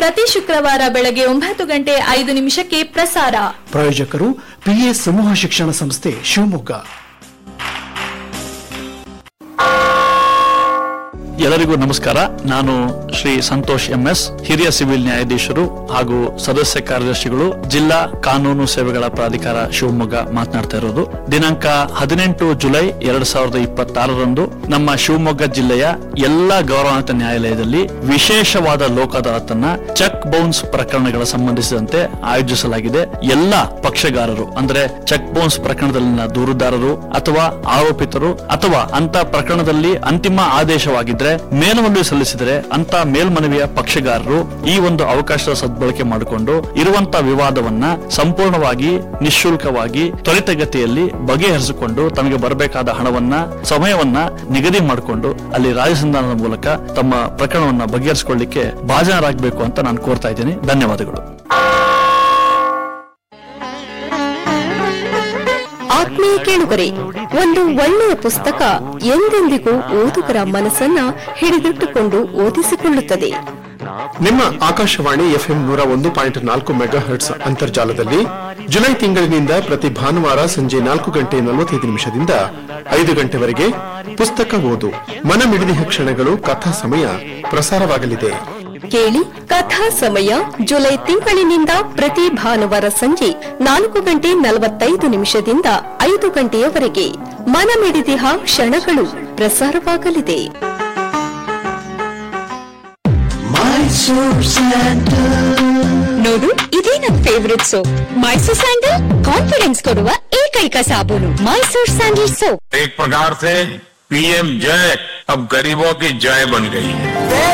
ಪ್ರತಿ ಶುಕ್ರವಾರ ಬೆಳಗ್ಗೆ ಒಂಬತ್ತು ಗಂಟೆ ಐದು ನಿಮಿಷಕ್ಕೆ ಪ್ರಸಾರ ಪ್ರಾಯೋಜಕರು ಪಿಎ ಸಮೂಹ ಶಿಕ್ಷಣ ಸಂಸ್ಥೆ ಶಿವಮೊಗ್ಗ ಎಲ್ಲರಿಗೂ ನಮಸ್ಕಾರ ನಾನು ಶ್ರೀ ಸಂತೋಷ್ ಎಂಎಸ್ ಹಿರಿಯ ಸಿವಿಲ್ ನ್ಯಾಯಾಧೀಶರು ಹಾಗೂ ಸದಸ್ಯ ಕಾರ್ಯದರ್ಶಿಗಳು ಜಿಲ್ಲಾ ಕಾನೂನು ಸೇವೆಗಳ ಪ್ರಾಧಿಕಾರ ಶಿವಮೊಗ್ಗ ಮಾತನಾಡ್ತಾ ಇರೋದು ದಿನಾಂಕ ಹದಿನೆಂಟು ಜುಲೈ ಎರಡ್ ಸಾವಿರದ ಇಪ್ಪತ್ತಾರರಂದು ನಮ್ಮ ಶಿವಮೊಗ್ಗ ಜಿಲ್ಲೆಯ ಎಲ್ಲಾ ಗೌರವಾನ್ವಿತ ನ್ಯಾಯಾಲಯದಲ್ಲಿ ವಿಶೇಷವಾದ ಲೋಕ ಅದಾಲತನ್ನ ಚೆಕ್ ಬೌನ್ಸ್ ಪ್ರಕರಣಗಳ ಸಂಬಂಧಿಸಿದಂತೆ ಆಯೋಜಿಸಲಾಗಿದೆ ಎಲ್ಲ ಪಕ್ಷಗಾರರು ಅಂದ್ರೆ ಚೆಕ್ ಬೌನ್ಸ್ ಪ್ರಕರಣದಲ್ಲಿನ ದೂರುದಾರರು ಅಥವಾ ಆರೋಪಿತರು ಅಥವಾ ಅಂತ ಪ್ರಕರಣದಲ್ಲಿ ಅಂತಿಮ ಆದೇಶವಾಗಿದ್ರೆ ಮೇಲ್ಮನವಿ ಸಲ್ಲಿಸಿದರೆ ಅಂತ ಮೇಲ್ಮನವಿಯ ಪಕ್ಷಗಾರರು ಈ ಒಂದು ಅವಕಾಶದ ಸದ್ಬಳಕೆ ಮಾಡಿಕೊಂಡು ಇರುವಂತ ವಿವಾದವನ್ನ ಸಂಪೂರ್ಣವಾಗಿ ನಿಶುಲ್ಕವಾಗಿ ತ್ವರಿತಗತಿಯಲ್ಲಿ ಬಗೆಹರಿಸಿಕೊಂಡು ತಮಗೆ ಬರಬೇಕಾದ ಹಣವನ್ನ ಸಮಯವನ್ನ ನಿಗದಿ ಮಾಡಿಕೊಂಡು ಅಲ್ಲಿ ರಾಜಸಂಧಾನದ ಮೂಲಕ ತಮ್ಮ ಪ್ರಕರಣವನ್ನ ಬಗೆಹರಿಸಿಕೊಳ್ಳಿಕ್ಕೆ ಭಾಜನರಾಗಬೇಕು ಅಂತ ನಾನು ಕೋರ್ತಾ ಇದ್ದೀನಿ ಧನ್ಯವಾದಗಳು ಆತ್ಮೀಯ ಕೇಳುಗರೆ ಒಂದು ಒಳ್ಳೆಯ ಪುಸ್ತಕ ಎಂದೆಂದಿಗೂ ಓದುಗರ ಮನಸ್ಸನ್ನ ಹಿಡಿದಿಟ್ಟುಕೊಂಡು ಓದಿಸಿಕೊಳ್ಳುತ್ತದೆ ನಿಮ್ಮ ಆಕಾಶವಾಣಿ ಎಫ್ಎಂ ನೂರ ಒಂದು ಪಾಯಿಂಟ್ ನಾಲ್ಕು ಮೆಗಾ ಹರ್ಟ್ಸ್ ಅಂತರ್ಜಾಲದಲ್ಲಿ ಜುಲೈ ತಿಂಗಳಿನಿಂದ ಪ್ರತಿ ಭಾನುವಾರ ಸಂಜೆ ನಾಲ್ಕು ಗಂಟೆ ನಲವತ್ತೈದು ನಿಮಿಷದಿಂದ ಐದು ಗಂಟೆವರೆಗೆ ಪುಸ್ತಕ ಓದು ಮನಮಿಡಿದಿಹ ಕ್ಷಣಗಳು ಕಥಾ ಸಮಯ ಪ್ರಸಾರವಾಗಲಿದೆ ಕೇಳಿ ಕಥಾ ಸಮಯ ಜುಲೈ ತಿಂಗಳಿನಿಂದ ಪ್ರತಿ ಭಾನುವಾರ ಸಂಜೆ ನಾಲ್ಕು ಗಂಟೆ ನಲವತ್ತೈದು ನಿಮಿಷದಿಂದ ಐದು ಗಂಟೆಯವರೆಗೆ ಮನಮಿಡಿದಿಹ ಕ್ಷಣಗಳು ಪ್ರಸಾರವಾಗಲಿದೆ ನೋಡು ಇದೇ ನನ್ favourite soap Mysore sandal confidence ಕೊಡುವ ಏಕೈಕ ಸಾಬೂನು ಮೈಸೂರ್ ಸ್ಯಾಂಡಲ್ ಸೋಪ್ एक प्रकार से पीएम जय अब गरीबों की जय बन गई है